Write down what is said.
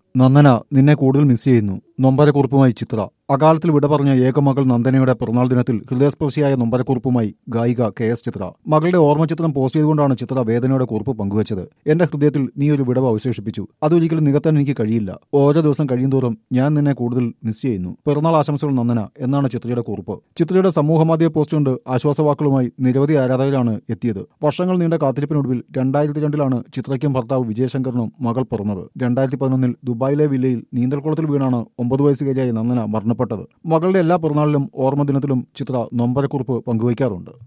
നന്ദന നിന്നെ കൂടുതൽ മിസ് ചെയ്യുന്നു നൊമ്പരക്കുറിപ്പുമായി ചിത്ര അകാലത്തിൽ വിട പറഞ്ഞ ഏകമകൾ നന്ദനയുടെ പിറന്നാൾ ദിനത്തിൽ ഹൃദയസ്പർശിയായ നൊമ്പരക്കുറിപ്പുമായി ഗായിക കെ എസ് ചിത്ര മകളുടെ ഓർമ്മചിത്രം പോസ്റ്റ് ചെയ്തുകൊണ്ടാണ് ചിത്ര വേദനയുടെ കുറിപ്പ് പങ്കുവച്ചത് എന്റെ ഹൃദയത്തിൽ നീ ഒരു വിടവ് അവശേഷിപ്പിച്ചു അതൊരിക്കലും നികത്താൻ എനിക്ക് കഴിയില്ല ഓരോ ദിവസം കഴിയുന്തോറും ഞാൻ നിന്നെ കൂടുതൽ മിസ് ചെയ്യുന്നു പിറന്നാൾ ആശംസകൾ നന്ദന എന്നാണ് ചിത്രയുടെ കുറിപ്പ് ചിത്രയുടെ സമൂഹമാധ്യമ പോസ്റ്റ് കൊണ്ട് ആശ്വാസവാക്കുകളുമായി നിരവധി ആരാധകരാണ് എത്തിയത് വർഷങ്ങൾ നീണ്ട കാത്തിരിപ്പിനൊടുവിൽ രണ്ടായിരത്തി രണ്ടിലാണ് ചിത്രയ്ക്കും ഭർത്താവ് വിജയശങ്കറിനും മകൾ പിറന്നത് രണ്ടായിരത്തി പതിനൊന്നിൽ ദുബായിലെ വില്ലയിൽ നീന്തൽക്കുളത്തിൽ വീണാണ് ഒമ്പത് വയസ്സുകാരിയായ നന്ദന മരണപ്പെട്ടത് മകളുടെ എല്ലാ പിറന്നാളിലും ഓർമ്മദിനത്തിലും ചിത്ര നൊമ്പരക്കുറിപ്പ് പങ്കുവയ്ക്കാറുണ്ട്